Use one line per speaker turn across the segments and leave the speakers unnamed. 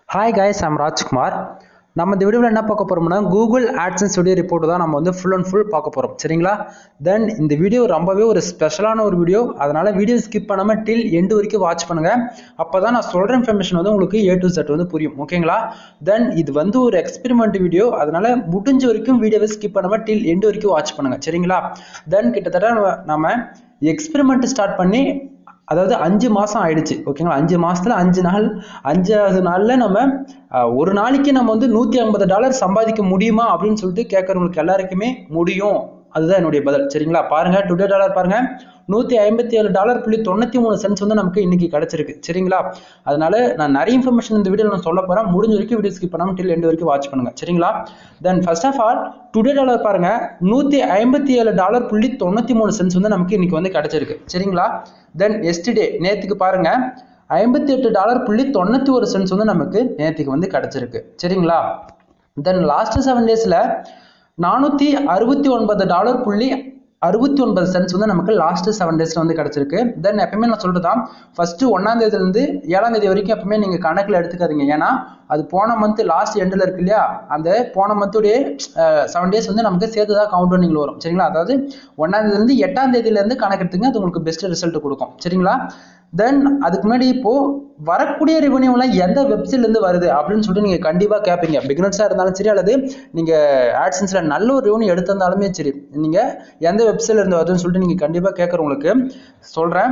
hi guys I'm Rajkumar நம்ம இந்த வீடியோவில் என்ன பார்க்க போகிறோம்னா கூகுள் ஆட்சன்ஸ் வீடியோ ரிப்போர்ட் தான் நம்ம வந்து ஃபுல் அண்ட் ஃபுல் பார்க்க போகிறோம் சரிங்களா தென் இந்த வீடியோ ரொம்பவே ஒரு ஸ்பெஷலான ஒரு வீடியோ அதனால் வீடியோ ஸ்கிப் பண்ணாமல் டில் எண்டு வரைக்கும் வாட்ச் பண்ணுங்கள் அப்போ தான் நான் சொல்கிற இன்ஃபர்மேஷன் வந்து உங்களுக்கு ஏ டு செட் வந்து புரியும் ஓகேங்களா தென் இது வந்து ஒரு எக்ஸ்பெரிமெண்ட் வீடியோ அதனால் முடிஞ்ச வரைக்கும் வீடியோவை ஸ்கிப் பண்ணாமல் டில் எண்டு வரைக்கும் வாட்ச் பண்ணுங்கள் சரிங்களா தென் கிட்டத்தட்ட நம்ம- நம்ம எக்ஸ்பெரிமெண்ட் ஸ்டார்ட் பண்ணி அதாவது அஞ்சு மாதம் ஆயிடுச்சு ஓகேங்களா அஞ்சு மாசத்துல அஞ்சு நாள் அஞ்சாவது நாளில் நம்ம அஹ், ஒரு நாளைக்கு நம்ம வந்து நூற்றி ஐம்பது டாலர் சம்பாதிக்க முடியுமா அப்படின்னு சொல்லிட்டு கேட்குறவங்களுக்கு எல்லாருக்குமே முடியும் அதுதான் என்னுடைய பதில் சரிங்களா பாருங்க டுடே டாலர் பாருங்க நூற்றி ஐம்பத்தி ஏழு டாலர் புள்ளி தொண்ணூற்றி மூணு சென்ஸ் வந்து நமக்கு இன்னைக்கு கிடைச்சிருக்கு சரிங்களா அதனால நான் நிறைய இன்ஃபர்மேஷன் இந்த வீடியோவில் நான் சொல்ல போகிறேன் முடிஞ்ச வரைக்கும் வீடியோ ஸ்கிப் பண்ணாமல் டில் எண்டு வரைக்கும் வாட்ச் பண்ணுங்க சரிங்களா then first of all today dollar பாருங்க நூற்றி ஐம்பத்தி ஏழு டாலர் புள்ளி தொண்ணூற்றி மூணு சென்ஸ் வந்து நமக்கு இன்னைக்கு வந்து கிடைச்சிருக்கு சரிங்களா தென் எஸ்டிடே நேற்றுக்கு பாருங்க ஐம்பத்தி எட்டு டாலர் புள்ளி தொண்ணூற்றி ஒரு சென்ஸ் வந்து நமக்கு நேற்றுக்கு வந்து கிடைச்சிருக்கு சரிங்களா தென் லாஸ்ட் செவன் டேஸில் நானூற்றி அறுபத்தி ஒன்பது டாலர் புள்ளி அறுபத்தி ஒன்பது சென்ட்ஸ் வந்து நமக்கு லாஸ்ட் செவன் டேஸில் வந்து கிடச்சிருக்கு தென் எப்பவுமே நான் சொல்கிறது தான் ஃபஸ்ட்டு ஒன்றாம் தேதியிலேருந்து ஏழாம் தேதி வரைக்கும் எப்பவுமே நீங்கள் கணக்கில் எடுத்துக்காதீங்க ஏன்னா அது போன மந்த் லாஸ்ட் எண்டில் இருக்கு இல்லையா அந்த போன மந்த்துடைய செவன் டேஸ் வந்து நமக்கு சேர்த்து தான் கவுண்ட் நீங்கள் வரும் சரிங்களா அதாவது ஒன்றாம் தேதியிலேருந்து எட்டாம் தேதியிலேருந்து கணக்கெடுத்துங்க அது உங்களுக்கு பெஸ்ட் ரிசல்ட் கொடுக்கும் சரிங்களா தென் அதுக்கு முன்னாடி இப்போ வரக்கூடிய ரெவன்யூலாம் எந்த வெப்சைட்ல இருந்து வருது அப்படின்னு சொல்லிட்டு நீங்க கண்டிப்பா கேட்பீங்க பிகினர்ஸா இருந்தாலும் சரி அல்லது நீங்க ஆட்சன்ஸ்ல நல்ல ஒரு ரெவன்யூ எடுத்திருந்தாலுமே சரி நீங்க எந்த வெப்சைட்ல இருந்து வருதுன்னு சொல்லிட்டு நீங்க கண்டிப்பா கேட்கறவங்களுக்கு சொல்றேன்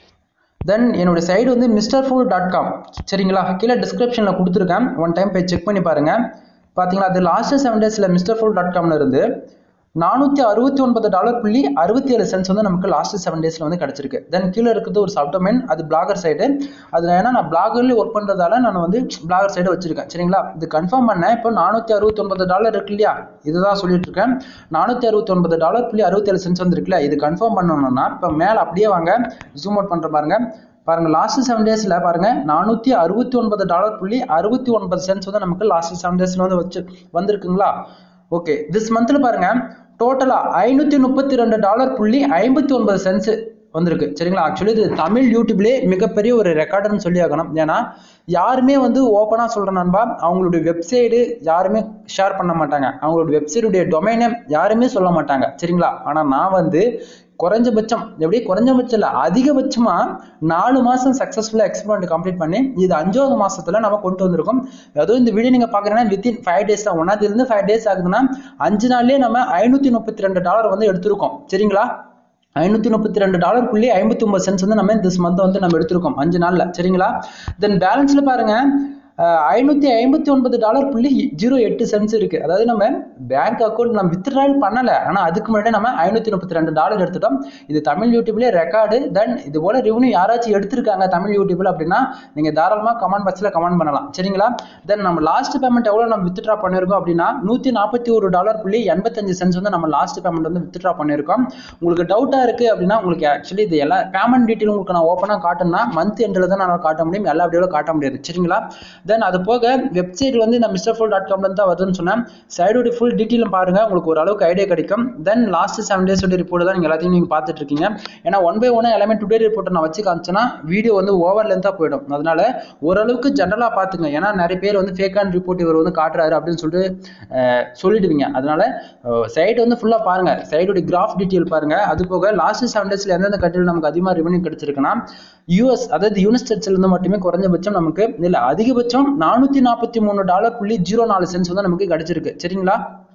தென் என்னோட சைடு வந்து மிஸ்டர் ஃபுல் டாட் காம் சரிங்களா கீழே டிஸ்கிரிப்ஷனில் கொடுத்துருக்கேன் ஒன் டைம் போய் செக் பண்ணி பாருங்க பார்த்தீங்களா அது லாஸ்ட் செவன் டேஸில் மிஸ்டர் ஃபுல் டாட் காம்ல இருந்து நானூற்றி அறுபத்தி ஒன்பது டாலர் புள்ளி அறுபத்தி ஏழு சென்ஸ் வந்து நமக்கு லாஸ்ட் செவன் டேஸில் வந்து கிடச்சிருக்கு தென் கீழே இருக்கிறது ஒரு சப்டொமைன் அது பிளாகர் சைடு அது ஏன்னா நான் பிளாகர்லேயே ஒர்க் பண்ணுறதால நான் வந்து பிளாகர் சைடு வச்சிருக்கேன் சரிங்களா இது கன்ஃபார்ம் பண்ணேன் இப்போ நானூற்றி அறுபத்தி ஒன்பது டாலர் இருக்கு இல்லையா இதுதான் சொல்லிட்டு இருக்கேன் நானூற்றி அறுபத்தி ஒன்பது டாலர் புள்ளி அறுபத்தேழு சென்ஸ் வந்து இருக்குல்ல இது கன்ஃபார்ம் பண்ணணும்னா இப்போ மேலே அப்படியே வாங்க ஜூம் அவுட் பண்ணுற பாருங்க பாருங்க லாஸ்ட் செவன் டேஸ்ல பாருங்க நானூத்தி அறுபத்தி ஒன்பது டாலர் புள்ளி அறுபத்தி ஒன்பது சென்ஸ் வந்து நமக்கு லாஸ்ட் செவன் டேஸ்ல வந்து வச்சு வந்திருக்குங்களா ஓகே திஸ் மந்த்ல பாருங்க டோட்டலா ஐநூத்தி முப்பத்தி ரெண்டு டாலர் புள்ளி ஐம்பத்தி ஒன்பது சென்ஸ் வந்திருக்கு சரிங்களா ஆக்சுவலி இது தமிழ் யூடியூப்லேயே மிகப்பெரிய ஒரு ரெக்கார்டுன்னு சொல்லி ஆகணும் ஏன்னா யாருமே வந்து ஓப்பனாக சொல்கிறேன் நண்பா அவங்களுடைய வெப்சைடு யாருமே ஷேர் பண்ண மாட்டாங்க அவங்களுடைய வெப்சைடுடைய டொமைனை யாருமே சொல்ல மாட்டாங்க சரிங்களா ஆனால் நான் வந்து குறைஞ்சபட்சம் எப்படி குறைஞ்சபட்சம் இல்லை அதிகபட்சமாக நாலு மாதம் சக்ஸஸ்ஃபுல்லாக எக்ஸ்பெரிமெண்ட் கம்ப்ளீட் பண்ணி இது அஞ்சாவது மாசத்துல நம்ம கொண்டு வந்திருக்கோம் அதுவும் இந்த வீடியோ நீங்கள் பார்க்குறீங்கன்னா வித்தின் ஃபைவ் டேஸ் தான் ஒன்றாந்தேதிலேருந்து ஃபைவ் டேஸ் ஆகுதுன்னா அஞ்சு நாள்லேயே நம்ம ஐநூற்றி முப்பத்தி ரெண்டு டாலர் வந்து எடுத்திருக்கோம் சரிங்களா ஐநூற்றி முப்பத்தி ரெண்டு டாலர் புள்ளி ஐம்பத்தி ஒன்பது சென்ஸ் வந்து நம்ம திஸ் மந்த் வந்து நம்ம எடுத்திருக்கோம் அஞ்சு நாளில் சரிங்களா தென் பேலன்ஸில் பாருங்க ஐநூற்றி ஐம்பத்தி ஒன்பது டாலர் புள்ளி ஜீரோ எட்டு சென்ஸ் இருக்கு அதாவது நம்ம பேங்க் அக்கௌண்ட் நம்ம வித்ட்ரால் பண்ணலை ஆனால் அதுக்கு முன்னாடி நம்ம ஐநூற்றி முப்பத்தி ரெண்டு டாலர் எடுத்துட்டோம் இது தமிழ் யூடியூப்லேயே ரெக்கார்டு தென் இது போல ரெவன்யூ யாராச்சும் எடுத்திருக்காங்க தமிழ் யூடியூப்ல அப்படின்னா நீங்கள் தாராளமாக கமெண்ட் பாக்ஸில் கமெண்ட் பண்ணலாம் சரிங்களா தென் நம்ம லாஸ்ட் பேமெண்ட் எவ்வளோ நம்ம வித்ட்ரா பண்ணியிருக்கோம் அப்படின்னா நூற்றி நாற்பத்தி ஒரு டாலர் புள்ளி எண்பத்தஞ்சு சென்ஸ் வந்து நம்ம லாஸ்ட் பேமெண்ட் வந்து வித்ட்ரா பண்ணியிருக்கோம் உங்களுக்கு டவுட்டாக இருக்குது அப்படின்னா உங்களுக்கு ஆக்சுவலி இது எல்லா பேமெண்ட் டீட்டெயில் உங்களுக்கு நான் ஓப்பனாக காட்டணும்னா மந்த் எண்டில் தான் நான் காட்ட முடியும் எல்லா வீடியோவில் காட்ட முடியாது சரிங்களா தென் அது போக வெப்சைட் வந்து நான் மிஸ்டர் ஃபுல் டாட் காம்ல தான் வருதுன்னு சொன்னேன் சைடோட ஃபுல் டீட்டெயிலும் பாருங்க உங்களுக்கு ஓரளவுக்கு ஐடியா கிடைக்கும் then last seven days report தான் நீங்கள் எல்லாத்தையும் நீங்கள் பார்த்துட்டு இருக்கீங்க ஏன்னா ஒன் பை ஒன் எல்லாமே டுடே ரிப்போர்ட்டை நான் வச்சு காமிச்சேன்னா வீடியோ வந்து ஓவர் லென்த்தாக போயிடும் அதனால ஓரளவுக்கு ஜென்ரலாக பார்த்துங்க ஏன்னா நிறைய பேர் வந்து ஃபேக் அண்ட் ரிப்போர்ட் இவர் வந்து காட்டுறாரு அப்படின்னு சொல்லிட்டு அஹ், சொல்லிடுவீங்க அதனால சைடு வந்து ஃபுல்லாக பாருங்க சைடோட கிராஃப் டீட்டெயில் பாருங்க அது போக லாஸ்ட் செவன் டேஸ்ல எந்தெந்த கண்ட்ரியில் நமக்கு அதிகமாக ரெவன்யூ கிடைச்சிருக்குன்னா யூஎஸ் அதாவது யூனிட் இருந்து மட்டுமே குறைஞ்சபட்சம் நமக்கு இல்லை அதிகபட்சம் நானூற்றி நாற்பத்தி மூணு டாலர் புள்ளி ஜீரோ நாலு சென்ஸ் வந்து நமக்கு கிடைச்சிருக்கு சரிங்களா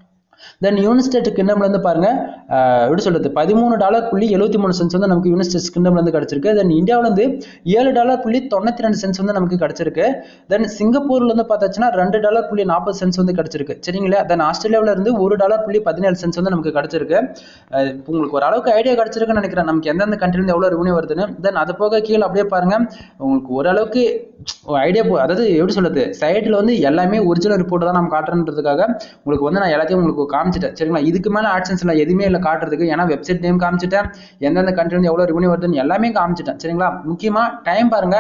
தென் யூனிஸ்டேட் கிங்டம்ல இருந்து பாருங்க அஹ், எப்படி சொல்றது பதிமூணு டாலர் புள்ளி எழுபத்தி மூணு சென்ஸ் வந்து நமக்கு யூனிஸ்டேட் கிங்டம்ல இருந்து கிடைச்சிருக்கு தென் இந்தியாவுல இருந்து ஏழு டாலர் புள்ளி தொண்ணூத்தி ரெண்டு சென்ஸ் வந்து நமக்கு கிடைச்சிருக்கு தென் சிங்கப்பூர்ல இருந்து பார்த்தாச்சுன்னா ரெண்டு டாலர் புள்ளி நாற்பது சென்ஸ் வந்து கிடைச்சிருக்கு சரிங்களா தென் ஆஸ்திரேலியாவில இருந்து ஒரு டாலர் புள்ளி பதினேழு சென்ஸ் வந்து நமக்கு கிடைச்சிருக்கு அஹ், இப்போ உங்களுக்கு ஓரளவுக்கு ஐடியா கிடைச்சிருக்குன்னு நினைக்கிறேன் நமக்கு எந்தெந்த கண்ட்ரில எவ்வளவு ரெவன்யூ வருதுன்னு தென் அது போக கீழே அப்படியே பாருங்க உங்களுக்கு ஓரளவுக்கு ஐடியா அதாவது எப்படி சொல்றது சைட்டில் வந்து எல்லாமே ஒரிஜினல் ரிப்போர்ட் தான் நம்ம காட்டுறதுக்காக உங்களுக்கு வந்து நான் எல்லாத்தையும் உங்களுக்கு காமிச்சிட்டேன் சரிங்களா இதுக்கு மேலே ஆட்சன்ஸ்ல எதுவுமே இல்லை காட்டுறதுக்கு ஏன்னா வெப்சைட் நேம் காமிச்சிட்டேன் எந்தெந்த கண்ட்ரி வந்து எவ்வளோ ரெவன்யூ வருதுன்னு எல்லாமே காமிச்சிட்டேன் சரிங்களா முக்கியமாக டைம் பாருங்க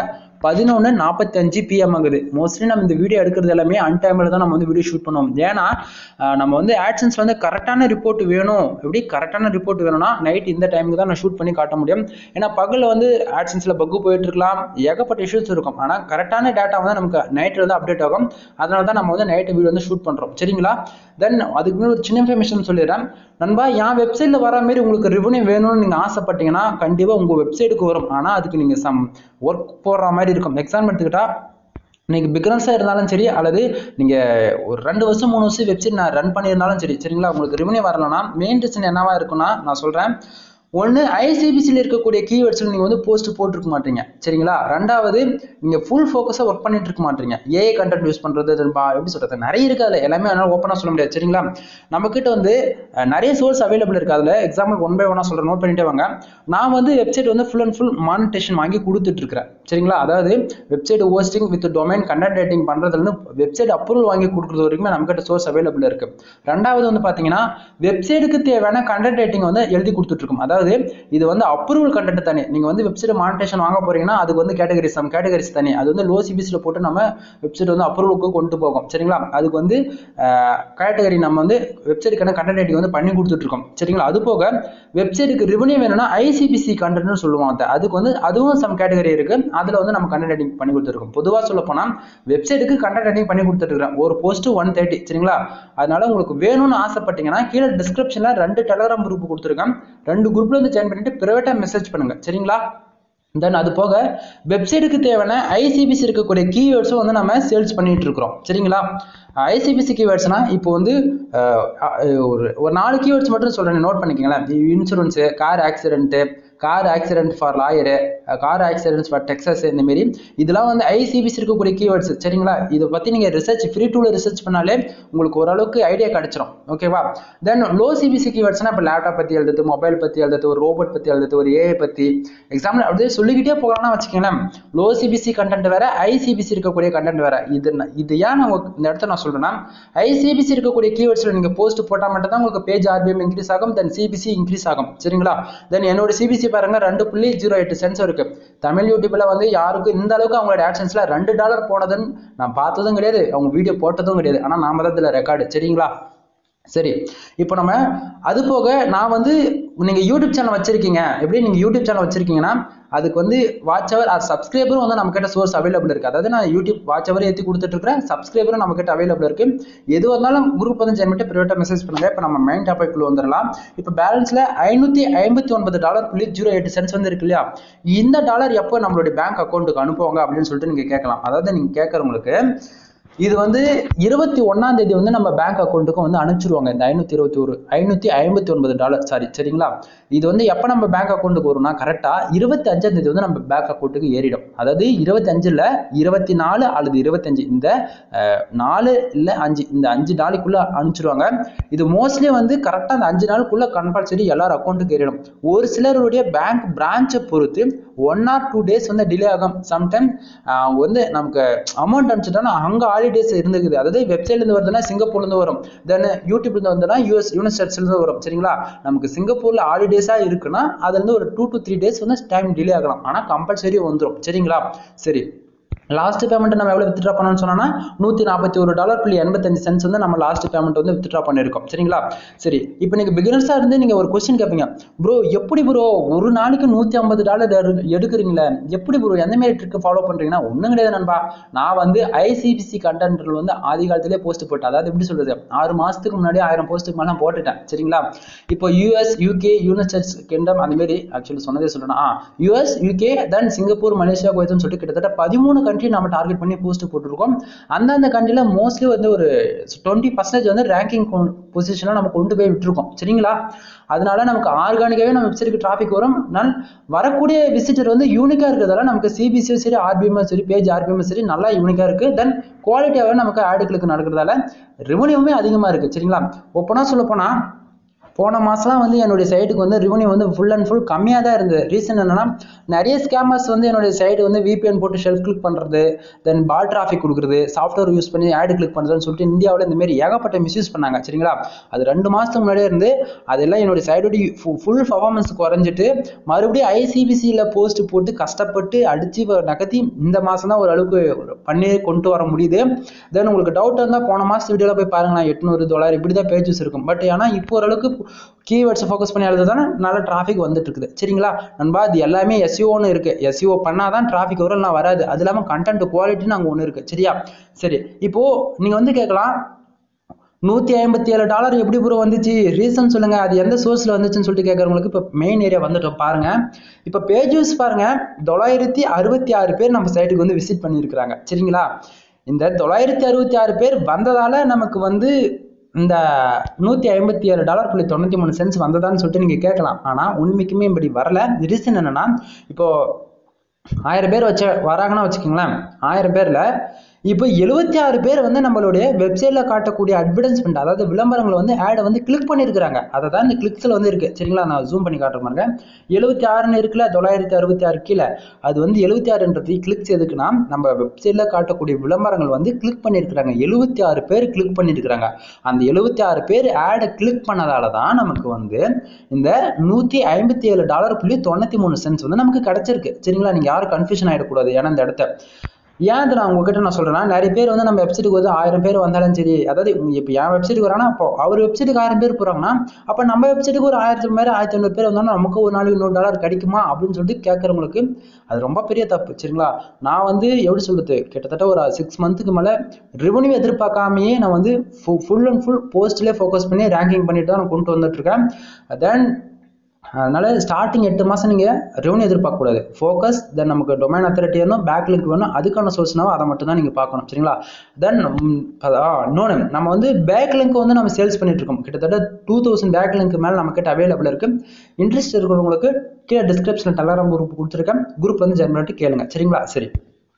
பதினொன்று நாற்பத்தஞ்சு பிஎம் ஆகுது மோஸ்ட்லி நம்ம இந்த வீடியோ எடுக்கிறது எல்லாமே அன்டைமில் தான் நம்ம வந்து வீடியோ ஷூட் பண்ணுவோம் ஏன்னா ஆஹ் நம்ம வந்து ஆட்சன்ஸ் வந்து கரெக்டான ரிப்போர்ட் வேணும் எப்படி கரெக்டான ரிப்போர்ட் வேணும்னா நைட் இந்த டைமுக்கு தான் நான் ஷூட் பண்ணி காட்ட முடியும் ஏன்னா பகலில் வந்து ஆட்சன்ஸில் பக்கு போயிட்டு இருக்கலாம் ஏகப்பட்ட இஷ்யூஸ் இருக்கும் ஆனால் கரெக்டான டேட்டா வந்து நமக்கு நைட்டில் வந்து அப்டேட் ஆகும் அதனால தான் நம்ம வந்து நைட்டு வீடியோ வந்து ஷூட் பண்ணுறோம் சரிங்களா தென் அதுக்கு முன்னாடி ஒரு சின்ன இன்ஃபர்மேஷன் சொல்லிடுறேன் நண்பா என் வெப்சைட்டில் வர மாதிரி உங்களுக்கு ரெவன்யூ வேணும்னு நீங்கள் ஆசைப்பட்டீங்கன்னா கண்டிப்பாக உங்கள் வெப்சைட்டுக்கு வரும் ஆனால் அதுக்கு நீங்கள் சம் ஒர்க் போடுற மாதிரி இருக்கும் எக்ஸாம் எடுத்துக்கிட்டா நீங்கள் பிகினர்ஸாக இருந்தாலும் சரி அல்லது நீங்கள் ஒரு ரெண்டு வருஷம் மூணு வருஷம் வெப்சைட் நான் ரன் பண்ணியிருந்தாலும் சரி சரிங்களா உங்களுக்கு ரெவன்யூ வரலன்னா மெயின் ரீசன் என்னவா இருக்குன்னா நான் சொல்கிறேன் ஒன்று ஐசிபிசியில் இருக்கக்கூடிய கீவேர்ட்ஸில் நீங்கள் வந்து போஸ்ட் போட்டிருக்க மாட்டீங்க சரிங்களா ரெண்டாவது நீங்கள் ஃபுல் ஃபோக்கஸாக ஒர்க் பண்ணிட்டு இருக்க மாட்டீங்க ஏஐ கண்டென்ட் யூஸ் பண்ணுறது எப்படி சொல்கிறது நிறைய இருக்குது அதில் எல்லாமே என்னால் ஓப்பனாக சொல்ல முடியாது சரிங்களா நம்மக்கிட்ட வந்து அஹ், நிறைய சோர்ஸ் அவைலபிள் இருக்குது அதில் எக்ஸாம்பிள் ஒன் பை ஒன்னாக சொல்கிறேன் நோட் பண்ணிட்டே வாங்க நான் வந்து வெப்சைட் வந்து ஃபுல் அண்ட் ஃபுல் மானிட்டேஷன் வாங்கி கொடுத்துட்டு இருக்கிறேன் சரிங்களா அதாவது website hosting with domain content writing பண்ணுறதுலேருந்து வெப்சைட் அப்ரூவல் வாங்கி கொடுக்குறது வரைக்குமே நம்மக்கிட்ட சோர்ஸ் அவைலபிள் இருக்குது ரெண்டாவது வந்து பார்த்தீங்கன்னா வெப்சைட்டுக்கு தேவையான கண்டென்ட் ரைட்டிங் வந்து எழுதி கொடுத்துட்ருக்கோம் அதாவது இது வந்து அப்ரூவல் கண்டென்ட் தனி நீங்கள் வந்து வெப்சைட் மானிட்டேஷன் வாங்க போறீங்கன்னா அதுக்கு வந்து கேட்டகரிஸ் சம் கேட்டகரிஸ் தனி அது வந்து லோ சிபிஎஸ்ல போட்டு நம்ம வெப்சைட் வந்து அப்ரூவலுக்கு கொண்டு போகும் சரிங்களா அதுக்கு வந்து கேட்டகரி நம்ம வந்து வெப்சைட்டுக்கான கண்டென்ட் ரைட்டிங் வந்து பண்ணி கொடுத்துட்ருக்கோம் சரிங்களா அது போக வெப்சைட்டுக்கு ரிவன்யூ வேணும்னா ஐசிபிசி கண்டென்ட்னு சொல்லுவோம் அதை அதுக்கு வந்து அதுவும் சம் கேட்டகரி இருக்கு அதில் வந்து நம்ம கண்டென்ட் ரைட்டிங் பண்ணி கொடுத்துருக்கோம் பொதுவாக சொல்ல போனால் வெப்சைட்டுக்கு கண்டென்ட் ரைட்டிங் பண்ணி கொடுத்துருக்கேன் ஒரு போஸ்ட் ஒன் தேர்ட்டி சரிங்களா அதனால உங்களுக்கு வேணும்னு ஆசைப்பட்டீங்கன்னா கீழே டிஸ்கிரிப்ஷனில் ரெண்டு டெலகிராம் குரூப் கொடுத்துருக்கேன் ரெண்டு குரூப்ல வந்து ஜாயின் பண்ணிட்டு ப்ரைவேட்டாக மெசேஜ் பண்ணுங்க சரிங்களா தென் அது போக வெப்சைட்டுக்கு தேவையான ஐசிபிசி இருக்கக்கூடிய கீவேர்ட்ஸும் வந்து நம்ம சேல்ஸ் பண்ணிட்டு இருக்கிறோம் சரிங்களா ஐசிபிசி கீவேர்ட்ஸ்னா இப்போ வந்து அஹ், அஹ், ஒரு ஒரு நாலு கீவேர்ட்ஸ் மட்டும் சொல்றேன் நோட் பண்ணிக்கங்களேன் insurance car accident car accident for lawyer car accidents for Texas இந்த மாரி இதெல்லாம் வந்து ஐசிபிசி இருக்கக்கூடிய கீவேர்ட்ஸ் சரிங்களா இதை பற்றி நீங்கள் ரிசர்ச் ஃப்ரீ டூல ரிசர்ச் பண்ணாலே உங்களுக்கு ஓரளவுக்கு ஐடியா கிடைச்சிரும் ஓகேவா தென் லோ சிபிசி கீவேர்ட்ஸ்னா இப்போ லேப்டாப் பற்றி எழுதுறது மொபைல் பற்றி எழுதுறது ஒரு ரோபோட் பற்றி எழுதுறது ஒரு ஏஐ பற்றி எக்ஸாம்பிள் அப்படியே சொல்லிக்கிட்டே போகலாம்னா வச்சுக்கோங்களேன் லோ சிபிசி கண்டென்ட் வேற ஐசிபிசி இருக்கக்கூடிய கண்டென்ட் வேற இது ந- இது ஏன் நான் உங்களுக்கு இந்த இடத்த நான் சொல்றேன்னா ஐசிபிசி இருக்கக்கூடிய கீவேர்ட்ஸ்ல நீங்க போஸ்ட் போட்டால் மட்டும் தான் உங்களுக்கு பேஜ் ஆர்பிஎம் இன்க்ரீஸ் ஆகும் தென் சிபிசி இன்க்ரீஸ் ஆகும் சரிங்களா தென் என்னோட சிபிசி பாருங்க ரெண்டு புள்ளி ஜீரோ எட்டு சென்ஸ் இருக்கு தமிழ் யூடியூப்ல வந்து யாருக்கும் இந்த அளவுக்கு அவங்களோட ஆட்சன்ஸ்ல ரெண்டு டாலர் போனதுன்னு நான் பார்த்ததும் கிடையாது அவங்க வீடியோ போட்டதும் கிடையாது ஆனா நாம தான் இதுல ரெக்கார்டு சரிங்களா சரி இப்போ நம்ம அது போக நான் வந்து நீங்க யூடியூப் சேனல் வச்சிருக்கீங்க எப்படி நீங்க யூடியூப் சேனல் வச்சிருக்கீங்கன்னா அதுக்கு வந்து வாட்ச் அவர் அது சப்ஸ்கிரைபரும் வந்து நம்ம கிட்ட சோர்ஸ் அவைலபிள் இருக்கு அதாவது நான் யூடியூப் வாட்ச் அவர் ஏற்றி கொடுத்துட்டு இருக்கிறேன் சப்ஸ்கிரைபரும் நம்ம கிட்ட அவைலபிள் இருக்கு எது வந்தாலும் குரூப் வந்து ஜாயின் பண்ணிட்டு ப்ரைவேட்டாக மெசேஜ் பண்ணுங்க இப்போ நம்ம மைண்ட் டாபிக்ல வந்துடலாம் இப்போ பேலன்ஸ்ல ஐநூத்தி ஐம்பத்தி ஒன்பது டாலர் புள்ளி ஜீரோ எட்டு சென்ஸ் வந்து இருக்கு இல்லையா இந்த டாலர் எப்போ நம்மளுடைய பேங்க் அக்கௌண்ட்டுக்கு அனுப்புவாங்க அப்படின்னு சொல்லிட்டு நீங்க கேட்கலாம் அதாவது நீங்க கேட்கறவங்களுக்கு இது வந்து இருபத்தி ஒண்ணாம் தேதி வந்து நம்ம பேங்க் அக்கௌண்ட்டுக்கும் வந்து அனுப்பிச்சிருவாங்க இந்த ஐநூத்தி இருபத்தி ஒரு ஐநூத்தி ஐம்பத்தி ஒன்பது டாலர் சாரி சரிங்களா இது வந்து எப்போ நம்ம பேங்க் அக்கௌண்ட்டுக்கு வரும்னா கரெக்டா இருபத்தி அஞ்சாம் தேதி வந்து நம்ம பேங்க் அக்கௌண்ட்டுக்கு ஏறிடும் அதாவது இருபத்தி அஞ்சுல இருபத்தி நாலு அல்லது இருபத்தஞ்சு இந்த அஹ், நாலு இல்ல அஞ்சு இந்த அஞ்சு நாளைக்குள்ள அனுப்பிச்சிருவாங்க இது மோஸ்ட்லி வந்து கரெக்டா அந்த அஞ்சு நாளுக்குள்ள கம்பல்சரி எல்லாரும் அக்கௌண்ட்டுக்கு ஏறிடும் ஒரு சிலருடைய பேங்க் பிரான்ச்சை பொறுத்து ஒன் ஆர் டூ டேஸ் வந்து டிலே ஆகும் சம்டைம் அவங்க வந்து நமக்கு அமௌண்ட் அனுப்பிச்சிட்டோம்னா அங்கே ஹாலிடேஸ் இருந்துக்குது அதாவது வெப்சைட்லேருந்து வருதுன்னா சிங்கப்பூர்லேருந்து வரும் தென் யூடியூப்லேருந்து வந்ததுன்னா யூஎஸ் யூனிஸ்டேட்ஸ்லேருந்து வரும் சரிங்களா நமக்கு சிங்கப்பூரில் ஹாலிடேஸாக இருக்குன்னா அதுலேருந்து ஒரு டூ டு த்ரீ டேஸ் வந்து டைம் டிலே ஆகலாம் ஆனால் கம்பல்சரி வந்துடும் சரிங்களா சரி லாஸ்ட் பேமெண்ட் நம்ம எவ்வளோ வித்ட்ரா பண்ணோம்னு சொன்னோம்னா நூற்றி நாற்பத்தி ஒரு டாலர் புள்ளி எண்பத்தஞ்சு சென்ஸ் வந்து நம்ம லாஸ்ட் பேமெண்ட் வந்து வித்ட்ரா பண்ணியிருக்கோம் சரிங்களா சரி இப்போ நீங்கள் பிகினர்ஸாக இருந்து நீங்கள் ஒரு கொஸ்டின் கேட்பீங்க ப்ரோ எப்படி ப்ரோ ஒரு நாளைக்கு நூற்றி ஐம்பது டாலர் எடுக்கிறீங்களே எப்படி ப்ரோ எந்த மாதிரி ட்ரிக்கு ஃபாலோ பண்ணுறீங்கன்னா ஒன்றும் கிடையாது நண்பா நான் வந்து ஐசிபிசி கண்டென்ட்ல வந்து ஆதி காலத்திலே போஸ்ட் போட்டேன் அதாவது எப்படி சொல்றது ஆறு மாதத்துக்கு முன்னாடி ஆயிரம் போஸ்ட்டுக்கு மேலே போட்டுட்டேன் சரிங்களா இப்போ யூஎஸ் யூகே யுனைடெட் கிங்டம் அந்த மாதிரி ஆக்சுவலி சொன்னதே சொல்றேன் ஆ US UK then Singapore Malaysia குவைத்னு சொல்லிட்டு கிட்டத்தட்ட பதிமூணு கண்ட்ரி நம்ம டார்கெட் பண்ணி போஸ்ட் போட்டிருக்கோம் அந்தந்த கண்ட்ரில மோஸ்ட்லி வந்து ஒரு டுவெண்ட்டி பர்சன்டேஜ் வந்து ரேங்கிங் பொசிஷனில் நம்ம கொண்டு போய் விட்டுருக்கோம் சரிங்களா அதனால நமக்கு ஆர்கானிக்காவே நம்ம வெப்சைட்டுக்கு டிராஃபிக் வரும் நான் வரக்கூடிய விசிட்டர் வந்து யூனிக்கா இருக்கிறதால நமக்கு சிபிசியும் சரி ஆர்பிஎம் சரி பேஜ் ஆர்பிஎம் சரி நல்லா யூனிக்கா இருக்கு தென் குவாலிட்டியாகவே நமக்கு ஆடுகளுக்கு நடக்கிறதால ரெவன்யூமே அதிகமா இருக்கு சரிங்களா ஒப்பனா சொல்ல போனா போன மாதம்லாம் வந்து என்னுடைய சைட்டுக்கு வந்து ரிவன்யூ வந்து ஃபுல் அண்ட் ஃபுல் கம்மியாக தான் இருந்தது ரீசன் என்னன்னா நிறைய ஸ்கேமர்ஸ் வந்து என்னுடைய சைடு வந்து விபிஎன் போட்டு ஷெல்ஃப் கிளிக் பண்ணுறது தென் பால் டிராஃபிக் கொடுக்குறது சாஃப்ட்வேர் யூஸ் பண்ணி ஆட் கிளிக் பண்ணுறதுன்னு சொல்லிட்டு இந்தியாவில் இந்த மாதிரி ஏகப்பட்ட மிஸ்யூஸ் பண்ணாங்க சரிங்களா அது ரெண்டு மாதத்துக்கு முன்னாடியே இருந்து அதெல்லாம் என்னுடைய சைடோட ஃபுல் பர்ஃபார்மன்ஸ் குறைஞ்சிட்டு மறுபடியும் ஐசிபிசியில் போஸ்ட் போட்டு கஷ்டப்பட்டு அடித்து நகர்த்தி இந்த மாதம் தான் ஓரளவுக்கு பண்ணி கொண்டு வர முடியுது தென் உங்களுக்கு டவுட் இருந்தால் போன மாதம் வீடியோவில் போய் பாருங்களேன் எட்நூறு தொள்ளாயிரம் இப்படி தான் பேஜஸ் இருக்கும் பட் ஆனால் இப்போ ஓரளவுக்கு கீவேர்ட்ஸை ஃபோக்கஸ் பண்ணி எழுதுதானே நல்ல டிராஃபிக் வந்துட்டு இருக்குது சரிங்களா நண்பா இது எல்லாமே எஸ்இஓன்னு இருக்கு எஸ்இஓ பண்ணால் தான் டிராஃபிக் வரும் நான் வராது அது இல்லாமல் கண்டென்ட் குவாலிட்டின்னு அங்கே ஒன்று இருக்கு சரியா சரி இப்போ நீங்கள் வந்து கேட்கலாம் நூற்றி ஐம்பத்தி ஏழு டாலர் எப்படி ப்ரோ வந்துச்சு ரீசன் சொல்லுங்கள் அது எந்த சோர்ஸில் வந்துச்சுன்னு சொல்லிட்டு கேட்குறவங்களுக்கு இப்போ மெயின் ஏரியா வந்துட்டோம் பாருங்கள் இப்போ பேஜஸ் பாருங்கள் தொள்ளாயிரத்தி அறுபத்தி ஆறு பேர் நம்ம சைட்டுக்கு வந்து விசிட் பண்ணியிருக்கிறாங்க சரிங்களா இந்த தொள்ளாயிரத்தி அறுபத்தி ஆறு பேர் வந்ததால் நமக்கு வந்து இந்த நூற்றி ஐம்பத்தி ஏழு டாலர் புள்ளி தொண்ணூற்றி மூணு சென்ஸ் வந்ததான்னு சொல்லிட்டு நீங்கள் கேட்கலாம் ஆனால் உண்மைக்குமே இப்படி வரல ரீசன் என்னென்னா இப்போது ஆயிரம் பேர் வச்ச வராங்கன்னா வச்சுக்கோங்களேன் ஆயிரம் பேரில் இப்போ எழுபத்தி ஆறு பேர் வந்து நம்மளுடைய வெப்சைட்டில் காட்டக்கூடிய அட்வர்டைஸ்மெண்ட் அதாவது விளம்பரங்களை வந்து ஆடை வந்து கிளிக் பண்ணியிருக்கிறாங்க அதை தான் இந்த கிளிக்ஸில் வந்து இருக்குது சரிங்களா நான் ஜூம் பண்ணி காட்டுற பாருங்க எழுபத்தி ஆறுன்னு இருக்குல்ல தொள்ளாயிரத்தி அறுபத்தி ஆறு கீழே அது வந்து எழுபத்தி ஆறுன்றது கிளிக்ஸ் எதுக்குன்னா நம்ம வெப்சைட்டில் காட்டக்கூடிய விளம்பரங்கள் வந்து கிளிக் பண்ணியிருக்கிறாங்க எழுபத்தி ஆறு பேர் கிளிக் பண்ணியிருக்கிறாங்க அந்த எழுபத்தி ஆறு பேர் ஆடை கிளிக் பண்ணதால தான் நமக்கு வந்து இந்த நூற்றி ஐம்பத்தி ஏழு டாலர் புள்ளி தொண்ணூற்றி மூணு சென்ஸ் வந்து நமக்கு கிடச்சிருக்கு சரிங்களா நீங்கள் யாரும் கன்ஃபியூஷன் ஆகிடக்கூடாது ஏன்னா இந்த இடத்த ஏன் இது நான் உங்ககிட்ட நான் சொல்கிறேன்னா நிறைய பேர் வந்து நம்ம வெப்சைட்டுக்கு வந்து ஆயிரம் பேர் வந்தாலும் சரி அதாவது இப்போ என் வெப்சைட்டுக்கு வரானா இப்போ அவர் வெப்சைட்டுக்கு ஆயிரம் பேர் போகிறாங்கன்னா அப்போ நம்ம வெப்சைட்டுக்கு ஒரு ஆயிரத்தி பேர் ஆயிரத்தி ஐநூறு பேர் வந்தாலும் நமக்கு ஒரு நாளைக்கு நூறு டாலர் கிடைக்குமா அப்படின்னு சொல்லிட்டு கேட்குறவங்களுக்கு அது ரொம்ப பெரிய தப்பு சரிங்களா நான் வந்து எப்படி சொல்கிறது கிட்டத்தட்ட ஒரு சிக்ஸ் மந்த்துக்கு மேலே ரெவன்யூ எதிர்பார்க்காமையே நான் வந்து ஃபுல் அண்ட் ஃபுல் போஸ்ட்லேயே ஃபோக்கஸ் பண்ணி ரேங்கிங் பண்ணிட்டு தான் நான் கொண்டு வந்துட்டுருக்கேன் தென் அதனால ஸ்டார்டிங் எட்டு மாதம் நீங்கள் ரெவன்யூ எதிர்பார்க்கக்கூடாது ஃபோக்கஸ் தென் நமக்கு டொமைன் அத்தாரிட்டி வேணும் பேக் லிங்க் வேணும் அதுக்கான சோர்ஸ்னாவும் அதை மட்டும் தான் நீங்கள் பார்க்கணும் சரிங்களா தென் இன்னொன்று நம்ம வந்து பேக் லிங்க் வந்து நம்ம சேல்ஸ் பண்ணிட்டு இருக்கோம் கிட்டத்தட்ட டூ தௌசண்ட் பேக் லிங்க் மேலே நம்ம கிட்ட அவைலபிள் இருக்கு இன்ட்ரெஸ்ட் இருக்கிறவங்களுக்கு கீழே டிஸ்கிரிப்ஷனில் டெலகிராம் குரூப் கொடுத்துருக்கேன் குரூப் வந்து ஜாயின் பண்ணிட்டு கேளுங்க சரிங்களா சரி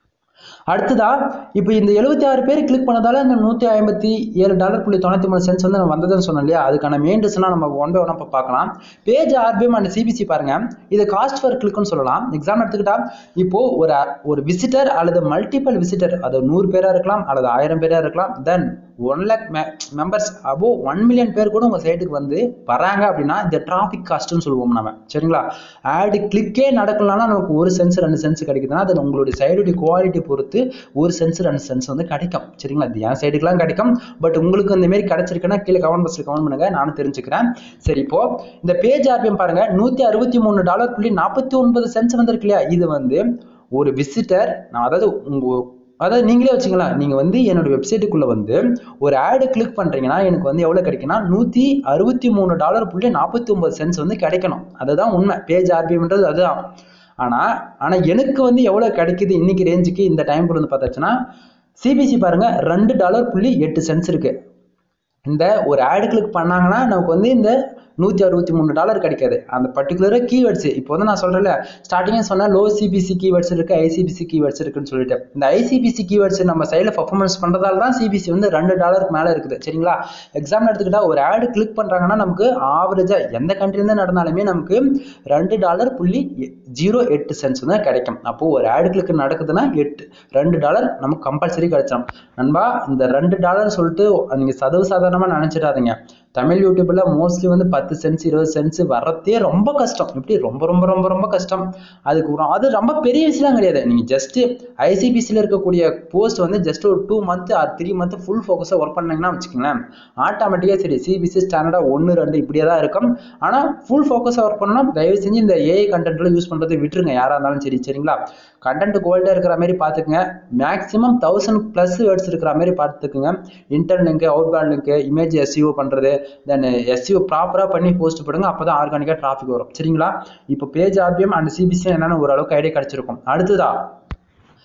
அடுத்ததா இப்போ இந்த எழுபத்தி ஆறு பேர் கிளிக் பண்ணதால இந்த நூற்றி ஐம்பத்தி ஏழு டாலர் புள்ளி தொண்ணூற்றி மூணு சென்ஸ் வந்து வந்ததுன்னு சொன்னோம் இல்லையா அதுக்கான மெயின் ரீசனாக நம்ம ஒன் பை ஒன் இப்போ பார்க்கலாம் பேஜ் ஆர்பிஎம் அண்ட் சிபிசி பாருங்க இது காஸ்ட் ஃபர் கிளிக்னு சொல்லலாம் எக்ஸாம் எடுத்துக்கிட்டா இப்போ ஒரு ஒரு விசிட்டர் அல்லது மல்டிபிள் விசிட்டர் அது நூறு பேராக இருக்கலாம் அல்லது ஆயிரம் பேராக இருக்கலாம் then one lakh members above one million பேர் கூட உங்கள் சைட்டுக்கு வந்து வராங்க அப்படின்னா இந்த டிராஃபிக் காஸ்ட்னு சொல்லுவோம் நம்ம சரிங்களா ஆடு கிளிக்கே நடக்கலனா நமக்கு ஒரு சென்ஸ் ரெண்டு சென்ஸ் கிடைக்குதுன்னா அது உங்களுடைய சைடுடைய குவாலிட்டி பொறுத்து ஒரு சென்ஸ் ரெண்டு சென்ஸ் வந்து கிடைக்கும் சரிங்களா இது என் சைடுக்குலாம் கிடைக்கும் பட் உங்களுக்கு இந்த மாதிரி கிடைச்சிருக்குன்னா கீழே கமெண்ட் பாக்ஸில் கமெண்ட் பண்ணுங்க நானும் தெரிஞ்சுக்கிறேன் சரி இப்போ இந்த பேஜ் ஆர்பிஎம் பாருங்க நூற்றி அறுபத்தி மூணு டாலர் புள்ளி நாற்பத்தி ஒன்பது சென்ஸ் வந்திருக்கு இல்லையா இது வந்து ஒரு விசிட்டர் நான் அதாவது உங்க அதாவது நீங்களே வச்சுக்கலாம் நீங்கள் வந்து என்னோட வெப்சைட்டுக்குள்ளே வந்து ஒரு ஆடு கிளிக் பண்ணுறீங்கன்னா எனக்கு வந்து எவ்வளோ கிடைக்குன்னா நூற்றி அறுபத்தி மூணு டாலர் புள்ளி நாற்பத்தி ஒம்பது சென்ஸ் வந்து கிடைக்கணும் அதுதான் உண்மை பேஜ் ஆர்பிஎம்ன்றது அதுதான் ஆனால் ஆனால் எனக்கு வந்து எவ்வளோ கிடைக்குது இன்னைக்கு ரேஞ்சுக்கு இந்த டைம் வந்து பார்த்தாச்சுன்னா சிபிசி பாருங்கள் ரெண்டு டாலர் புள்ளி எட்டு சென்ஸ் இருக்குது இந்த ஒரு ஆடு கிளிக் பண்ணாங்கன்னா நமக்கு வந்து இந்த நூற்றி அறுபத்தி மூணு டாலர் கிடைக்காது அந்த பர்டிகுலராக கீவேர்ட்ஸ் இப்போ வந்து நான் சொல்கிறேன்ல ஸ்டார்டிங்கே சொன்னேன் லோ சிபிசி கீவேர்ட்ஸ் இருக்குது ஐசிபிசி கீவேர்ட்ஸ் இருக்குன்னு சொல்லிட்டு இந்த ஐசிபிசி கீவேர்ட்ஸ் நம்ம சைடில் பர்ஃபார்மன்ஸ் பண்ணுறதால தான் சிபிசி வந்து ரெண்டு டாலருக்கு மேலே இருக்குது சரிங்களா எக்ஸாம் எடுத்துக்கிட்டா ஒரு ஆடு கிளிக் பண்ணுறாங்கன்னா நமக்கு ஆவரேஜாக எந்த கண்ட்ரிலேருந்து நடந்தாலுமே நமக்கு ரெண்டு டாலர் புள்ளி ஜீரோ எட்டு சென்ஸ் தான் கிடைக்கும் அப்போது ஒரு ஆடு கிளிக் நடக்குதுன்னா எட்டு ரெண்டு டாலர் நமக்கு கம்பல்சரி கிடைச்சிடும் நண்பா இந்த ரெண்டு டாலர் சொல்லிட்டு நீங்கள் சதவு சாதாரணமாக நினச்சிடாதீங்க தமிழ் யூடியூப்ல மோஸ்ட்லி வந்து பத்து சென்ஸ் இருபது சென்ஸ் வர்றதே ரொம்ப கஷ்டம் எப்படி ரொம்ப ரொம்ப ரொம்ப ரொம்ப கஷ்டம் அதுக்கு அப்புறம் அது ரொம்ப பெரிய விஷயம் கிடையாது நீங்க ஜஸ்ட் ஐசிபிசியில் இருக்கக்கூடிய போஸ்ட் வந்து ஜஸ்ட் ஒரு two month or three month full ஃபோக்கஸாக ஒர்க் பண்ணீங்கன்னா வச்சுக்கோங்களேன் ஆட்டோமேட்டிக்காக சரி சிபிசி ஸ்டாண்டர்டாக ஒன்று ரெண்டு இப்படியே தான் இருக்கும் ஆனால் ஃபுல் ஃபோக்கஸாக ஒர்க் பண்ணணும் தயவு செஞ்சு இந்த ஏஐ கண்டென்ட்ல யூஸ் பண்ணுறது விட்டுருங்க யாராக இருந்தாலும் சரி சரிங்களா கண்டென்ட் குவாலிட்டியாக இருக்கிற மாதிரி பார்த்துக்குங்க மேக்ஸிமம் தௌசண்ட் ப்ளஸ் வேர்ட்ஸ் இருக்கிற மாதிரி பார்த்துக்குங்க interlink outbound link image SEO பண்ணுறது தென் எஸ்இஓ ப்ராப்பராக பண்ணி போஸ்ட் போடுங்க அப்போ தான் ஆர்கானிக்காக டிராஃபிக் வரும் சரிங்களா இப்போ பேஜ் ஆர்பிஎம் அண்ட் சிபிசி என்னென்னு ஓரளவுக்கு ஐடியா கிடச்சிருக்கும் அடுத்ததா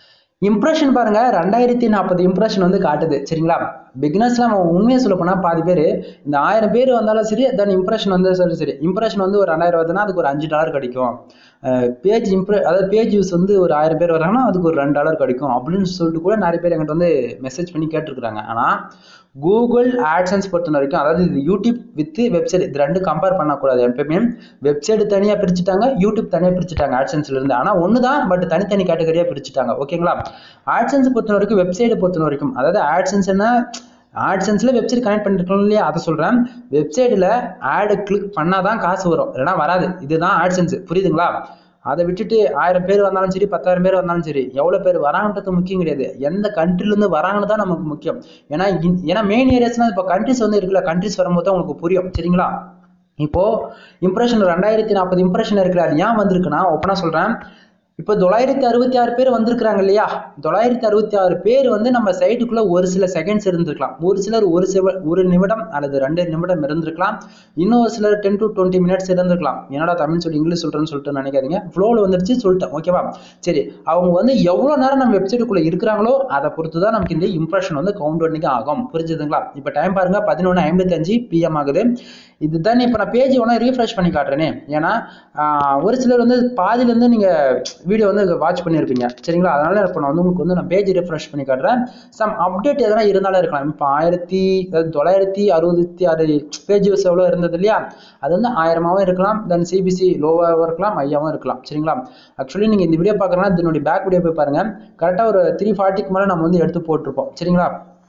இம்ப்ரெஷன் பாருங்க ரெண்டாயிரத்தி நாற்பது இம்ப்ரெஷன் வந்து காட்டுது சரிங்களா பிகினர்ஸ்லாம் நம்ம உண்மையை சொல்ல போனால் பாதி பேர் இந்த ஆயிரம் பேர் வந்தாலும் சரி தென் இம்ப்ரெஷன் வந்து சரி சரி இம்ப்ரெஷன் வந்து ஒரு ரெண்டாயிரம் வருதுன்னா அதுக்கு ஒரு அஞ்சு டாலர் கிடைக்கும் பேஜ் இம்ப்ரெ அதாவது பேஜ் யூஸ் வந்து ஒரு ஆயிரம் பேர் வராங்கன்னா அதுக்கு ஒரு ரெண்டு டாலர் கிடைக்கும் அப்படின்னு சொல்லிட்டு கூட நிறைய பேர் எங்கிட்ட வந்து மெசேஜ் பண்ணி கேட்டிருக்கிறாங்க ஆனால் கூகுள் ஆட்சன்ஸ் பொறுத்த வரைக்கும் அதாவது இது யூடியூப் வித் வெப்சைட் இது ரெண்டு கம்பேர் பண்ணக்கூடாது எப்பயுமே வெப்சைட் தனியாக பிரிச்சுட்டாங்க யூடியூப் தனியாக பிரிச்சுட்டாங்க ஆட்சன்ஸ்ல இருந்து ஆனால் ஒன்று தான் பட் தனித்தனி கேட்டகரியாக பிரிச்சுட்டாங்க ஓகேங்களா ஆட்சன்ஸ் பொறுத்த வரைக்கும் வெப்சைட்டை பொறுத்த வரைக்கும் அதாவது ஆட்சன்ஸ்னா ஆட்சன்ஸில் வெப்சைட் கனெக்ட் பண்ணிருக்கோம் இல்லையா அதை சொல்கிறேன் வெப்சைட்டில் ஆடு கிளிக் பண்ணால் தான் காசு வரும் இல்லைன்னா வராது இதுதான் ஆட்சன்ஸ் புரியுதுங்களா அதை விட்டுட்டு ஆயிரம் பேர் வந்தாலும் சரி பத்தாயிரம் பேர் வந்தாலும் சரி எவ்வளோ பேர் வராங்கன்றது முக்கியம் கிடையாது எந்த கண்ட்ரிலேருந்து வராங்கன்னு தான் நமக்கு முக்கியம் ஏன்னா இன்- ஏன்னா மெயின் ஏரியாஸ்னால் இப்போ கண்ட்ரிஸ் வந்து இருக்குல்ல கண்ட்ரிஸ் வரும்போது தான் உங்களுக்கு புரியும் சரிங்களா இப்போ இம்ப்ரெஷன் ரெண்டாயிரத்தி நாற்பது இம்ப்ரெஷன் இருக்குல்ல அது ஏன் வந்திருக்குன்னா ஒப்பனா சொல்கிறேன் இப்போ தொள்ளாயிரத்தி அறுபத்தி ஆறு பேர் வந்திருக்கிறாங்க இல்லையா தொள்ளாயிரத்தி அறுபத்தி ஆறு பேர் வந்து நம்ம சைட்டுக்குள்ள ஒரு சில செகண்ட்ஸ் இருந்திருக்கலாம் ஒரு சிலர் ஒரு சில ஒரு நிமிடம் அல்லது ரெண்டு நிமிடம் இருந்திருக்கலாம் இன்னும் ஒரு சிலர் டென் டு டுவெண்ட்டி மினிட்ஸ் இருந்திருக்கலாம் என்னடா தமிழ் சொல்லி இங்கிலீஷ் சொல்றேன்னு சொல்லிட்டு நினைக்காதீங்க ஃப்ளோவில் வந்துருச்சு சொல்லிட்டேன் ஓகேவா சரி அவங்க வந்து எவ்வளோ நேரம் நம்ம வெப்சைட்டுக்குள்ள இருக்கிறாங்களோ அதை பொறுத்து தான் நமக்கு இந்த இம்ப்ரெஷன் வந்து கவுண்ட் பண்ணிக்க ஆகும் புரிஞ்சுதுங்களா இப்போ டைம் பாருங்க பதினொன்று ஐம்பத்தஞ்சு பிஎம் ஆகுது இதுதான் இப்போ நான் பேஜ் வேணா ரீஃப்ரெஷ் பண்ணி காட்டுறேனே ஏன்னா ஆஹ், ஒரு சிலர் வந்து பாதியிலேருந்து நீங்கள் வீடியோ வந்து வாட்ச் பண்ணியிருப்பீங்க சரிங்களா அதனால இப்போ நான் வந்து உங்களுக்கு வந்து நான் பேஜ் ரீஃப்ரெஷ் பண்ணி காட்டுறேன் சம் அப்டேட் எதனா இருந்தாலும் இருக்கலாம் இப்போ ஆயிரத்தி அதாவது தொள்ளாயிரத்தி அறுபத்தி ஆறு பேஜ் யூஸ் எவ்வளோ இருந்தது இல்லையா அது வந்து ஆயிரமாவும் இருக்கலாம் தென் சிபிசி லோவாகவும் இருக்கலாம் ஐயாவும் இருக்கலாம் சரிங்களா ஆக்சுவலி நீங்கள் இந்த வீடியோ பார்க்குறேன்னா இதனுடைய பேக் வீடியோ போய் பாருங்க கரெக்டாக ஒரு த்ரீ ஃபார்ட்டிக்கு மேலே நம்ம வந்து எடுத்து போட்டிருப்போம் சரிங்களா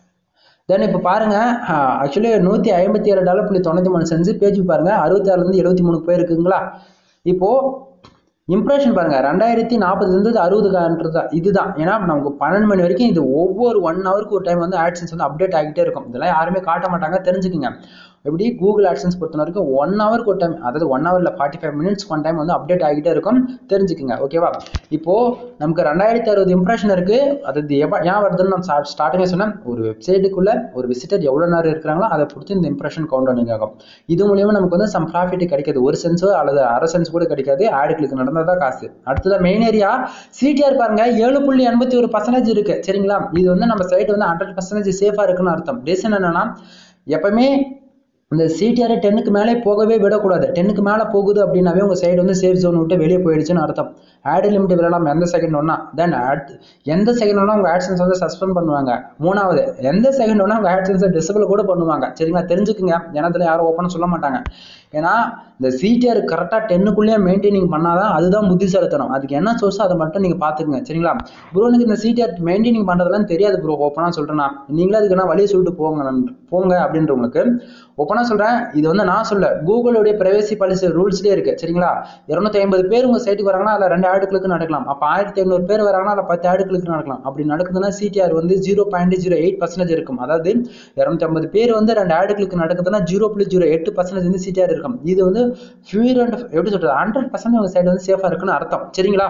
தென் இப்போ பாருங்க ஆக்சுவலி நூற்றி ஐம்பத்தி ஏழு டாலர் புள்ளி தொண்ணூற்றி மூணு சென்ஸ் பேஜ் பாருங்க அறுபத்தி ஆறுலேருந்து எழுபத்தி மூணு போயிருக்குங்களா இப்போ இம்ப்ரெஷன் பாருங்க ரெண்டாயிரத்தி நாற்பதுலேருந்து அறுபதுக்கான்றது தான் இதுதான் ஏன்னா நமக்கு பன்னெண்டு மணி வரைக்கும் இது ஒவ்வொரு ஒன் ஹவருக்கு ஒரு டைம் வந்து ஆட்சன்ஸ் வந்து அப்டேட் ஆகிட்டே இருக்கும் இதெல்லாம் யாருமே காட்ட மாட்டாங்க தெரிஞ்சுக்குங்க எப்படி கூகுள் ஆட்சன்ஸ் பொறுத்த வரைக்கும் ஒன் ஹவருக்கு ஒரு டைம் அதாவது ஒன் ஹவரில் forty five minutes one time வந்து அப்டேட் ஆகிட்டே இருக்கும் தெரிஞ்சுக்குங்க ஓகேவா இப்போ நமக்கு ரெண்டாயிரத்தி அறுபது இம்ப்ரெஷன் இருக்கு அது இது எப்ப- ஏன் வருதுன்னு நான் ஸ்டார்டிங்கே சொன்னேன் ஒரு வெப்சைட்டுக்குள்ள ஒரு விசிட்டர் எவ்வளோ நேரம் இருக்கிறாங்களோ அதை பொறுத்து இந்த இம்ப்ரெஷன் கவுண்ட் பண்ணிங்க ஆகும் இது மூலியமா நமக்கு வந்து சம் ப்ராஃபிட் கிடைக்காது ஒரு சென்ஸோ அல்லது அரை சென்ஸ் கூட கிடைக்காது ஆடு கிளிக் நடந்தால் தான் காசு அடுத்தது மெயின் ஏரியா சிடிஆர் பாருங்க ஏழு புள்ளி எண்பத்தி ஒரு பர்சன்டேஜ் இருக்கு சரிங்களா இது வந்து நம்ம சைட் வந்து ஹண்ட்ரட் பர்சன்டேஜ் சேஃபாக இருக்குன்னு அர்த்தம் ரீசன் என்னன்னா எப்பவுமே இந்த சிடிஆர் டென்னுக்கு மேலே போகவே விடக்கூடாது டென்னுக்கு மேலே போகுது அப்படின்னாவே உங்கள் சைடு வந்து சேஃப் ஜோன் விட்டு வெளியே போயிடுச்சுன்னு அர்த்தம் ஆட் லிமிட் விடலாம் எந்த செகண்ட் ஒன்றா தென் ஆட் எந்த செகண்ட் ஒன்றா உங்கள் ஆட்சன்ஸ் வந்து சஸ்பெண்ட் பண்ணுவாங்க மூணாவது எந்த செகண்ட் ஒன்றா உங்கள் ஆட்சன்ஸை டிசபிள் கூட பண்ணுவாங்க சரிங்களா தெரிஞ்சுக்குங்க ஏன்னா இதில் யாரும் ஓப்பனாக சொல்ல மாட்டாங்க ஏன்னா இந்த சிடிஆர் கரெக்டாக டென்னுக்குள்ளேயே மெயின்டைனிங் பண்ணாதான் அதுதான் புத்திசாலித்தனம் அதுக்கு என்ன சோர்ஸோ அதை மட்டும் நீங்கள் பார்த்துக்குங்க சரிங்களா ப்ரோ எனக்கு இந்த சிடிஆர் மெயின்டைனிங் பண்ணுறதுலாம் தெரியாது ப்ரோ ஓப்பனாக சொல்கிறேன்னா நீங்களே அதுக்கு என்ன வழியை சொல்லிட்டு போங்க நண்ப- போங்க அப்படின்றவங்களுக்கு ஓப்பனாக சொல்கிறேன் இது வந்து நான் சொல்ல கூகுளுடைய பிரைவசி பாலிசி ரூல்ஸ்லேயே இருக்குது சரிங்களா இரநூத்தி ஐம்பது பேர் உங்கள் சைட்டுக்கு வராங்கன்னா அதில் ரெண்டு ஆடுகளுக்கு நடக்கலாம் அப்போ ஆயிரத்தி ஐநூறு பேர் வராங்கன்னா அதில் பத்து ஆடுகளுக்கு நடக்கலாம் அப்படி நடக்குதுன்னா சிடிஆர் வந்து zero point zero eight percentage இருக்கும் அதாவது இரநூத்தி ஐம்பது பேர் வந்து ரெண்டு ஆடுகளுக்கு நடக்குதுன்னா ஜீரோ புள்ளி ஜீரோ எட்டு பர்சன்டேஜ் வந்து சிடிஆர் இருக்கும் இது வந்து ஃபியூர் அண்ட் எப்படி சொல்கிறது ஹண்ட்ரட் பர்சன்ட் உங்கள் சைடு வந்து சேஃபாக இருக்குன்னு அர்த்தம் சரிங்களா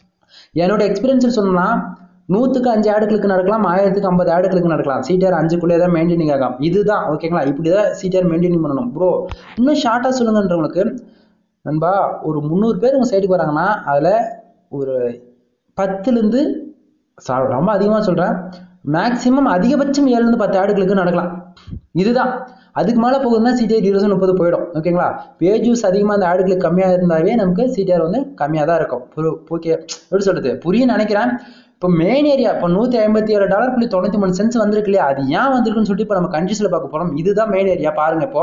என்னோட எக்ஸ்பீரியன்ஸ் சொன்னா நூற்றுக்கு அஞ்சு ஆடுகளுக்கு நடக்கலாம் ஆயிரத்துக்கு ஐம்பது ஆடுகளுக்கு நடக்கலாம் சீட்டர் அஞ்சுக்குள்ளே தான் மெயின்டைனிங் ஆகும் இதுதான் ஓகேங்களா இப்படி தான் சீட்டர் மெயின்டைனிங் பண்ணணும் ப்ரோ இன்னும் ஷார்ட்டாக சொல்லுங்கன்றவங்களுக்கு நண்பா ஒரு முந்நூறு பேர் உங்கள் சைடுக்கு வராங்கன்னா அதில் ஒரு பத்துலேருந்து சா- ரொம்ப அதிகமாக சொல்கிறேன் மேக்ஸிமம் அதிகபட்சம் ஏழுலேருந்து பத்து ஆடுகளுக்கு நடக்கலாம் இதுதான் அதுக்கு மேலே போகுதுன்னா சிடிஆர் இருபது முப்பது போயிடும் ஓகேங்களா பேஜ் யூஸ் அதிகமாக அந்த ஆடுகளுக்கு கம்மியாக இருந்தாவே நமக்கு சிடிஆர் வந்து கம்மியாக தான் இருக்கும் புரு- ஓகே எப்படி சொல்கிறது புரியும் நினைக்கிறேன் இப்போ மெயின் ஏரியா இப்போ நூற்றி ஐம்பத்தி ஏழு டாலர் புள்ளி தொண்ணூற்றி மூணு சென்ஸ் வந்திருக்கு இல்லையா அது ஏன் வந்திருக்குன்னு சொல்லிட்டு இப்போ நம்ம கண்ட்ரீஸில் பார்க்க போகிறோம் இதுதான் மெயின் ஏரியா பாருங்க இப்போ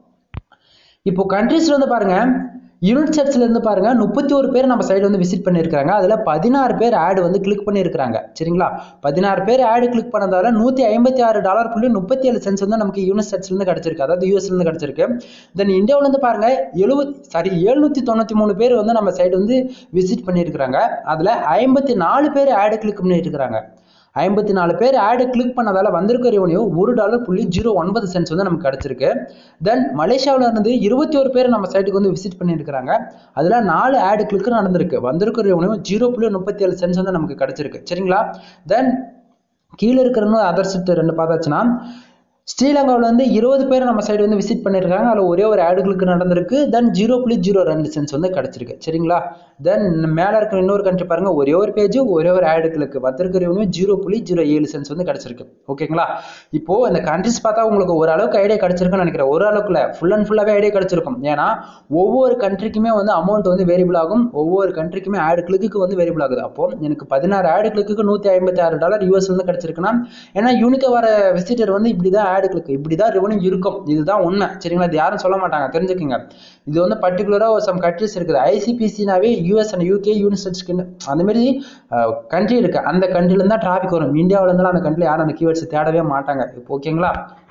இப்போ கண்ட்ரீஸ்ல வந்து பாருங்க யூனிட் செட்ஸ்ல இருந்து பாருங்க முப்பத்தி ஒரு பேர் நம்ம சைடு வந்து விசிட் பண்ணியிருக்காங்க அதுல பதினாறு பேர் ஆடு வந்து கிளிக் பண்ணியிருக்காங்க சரிங்களா பதினாறு பேர் ஆடு கிளிக் பண்ணதால நூத்தி ஐம்பத்தி ஆறு டாலர் புள்ளி முப்பத்தி ஏழு சென்ஸ் வந்து நமக்கு யூனிட் செட்ஸ்ல இருந்து கிடைச்சிருக்கு அதாவது யூஎஸ்ல இருந்து கிடைச்சிருக்கு தென் இந்தியாவுல இருந்து பாருங்க எழுபது சாரி எழுநூத்தி தொண்ணூத்தி மூணு பேர் வந்து நம்ம சைடு வந்து விசிட் பண்ணியிருக்கிறாங்க அதுல ஐம்பத்தி நாலு பேர் ஆடு கிளிக் பண்ணியிருக்கிறாங்க ஐம்பத்தி நாலு பேர் ஆடு கிளிக் பண்ணதால வந்திருக்க ரெவன்யூ ஒரு டாலர் புள்ளி ஜீரோ ஒன்பது சென்ஸ் வந்து நமக்கு கிடைச்சிருக்கு தென் மலேசியாவில் இருந்து இருபத்தி ஒரு பேர் நம்ம சைட்டுக்கு வந்து விசிட் பண்ணியிருக்கிறாங்க அதில் நாலு ஆடு கிளிக் நடந்திருக்கு வந்திருக்க ரெவன்யூ ஜீரோ புள்ளி முப்பத்தி ஏழு சென்ஸ் வந்து நமக்கு கிடைச்சிருக்கு சரிங்களா தென் கீழே இருக்கிற அதர் செட் ரெண்டு பார்த்தாச்சுன்னா ஸ்ரீலங்காவில் வந்து இருபது பேர் நம்ம சைடு வந்து விசிட் பண்ணியிருக்காங்க அதில் ஒரே ஒரு ஆடுகளுக்கு நடந்திருக்கு தென் ஜீரோ புள்ளி ஜீரோ ரெண்டு சென்ஸ் வந்து கிடச்சிருக்கு சரிங்களா தென் மேலே இருக்கிற இன்னொரு கண்ட்ரி பாருங்க ஒரே ஒரு பேஜ் ஒரே ஒரு ஆடுகளுக்கு வந்திருக்க ரெவன்யூ ஜீரோ புள்ளி ஜீரோ ஏழு சென்ஸ் வந்து கிடச்சிருக்கு ஓகேங்களா இப்போ இந்த கண்ட்ரிஸ் பார்த்தா உங்களுக்கு ஓரளவுக்கு ஐடியா கிடச்சிருக்குன்னு நினைக்கிறேன் ஒரு அளவுக்குல ஃபுல் அண்ட் ஃபுல்லாகவே ஐடியா கிடச்சிருக்கும் ஏன்னா ஒவ்வொரு கண்ட்ரிக்குமே வந்து அமௌண்ட் வந்து வேரியபிள் ஆகும் ஒவ்வொரு கண்ட்ரிக்குமே ஆடு கிளிக்கு வந்து வேரியபிள் ஆகுது அப்போ எனக்கு பதினாறு ஆடு கிளிக்கு நூற்றி ஐம்பத்தி ஆறு டாலர் யூஎஸ் வந்து கிடச்சிருக்குன்னா ஏன்னா யூனிக்காக வர விசிட்டர் வந்து இப்படி தான் ஆடு கிளிக்கு இப்படி தான் ரெவன்யூ இருக்கும் இதுதான் உண்மை சரிங்களா இது யாரும் சொல்ல மாட்டாங்க தெரிஞ்சுக்கோங்க இது வந்து பர்டிகுலராக சம் கண்ட்ரிஸ் இருக்குது ஐசிபிசினாவே யூஎஸ் அண்ட் யூகே யூனிசெட்ஸ்க்கு அந்த மாதிரி கண்ட்ரி இருக்கு அந்த கண்ட்ரில தான் டிராஃபிக் வரும் இந்தியாவில இருந்தாலும் அந்த கண்ட்ரில யாரும் அந்த கீவேர்ட்ஸ் தேடவே மாட்டாங்க இப்போ ஓகேங்களா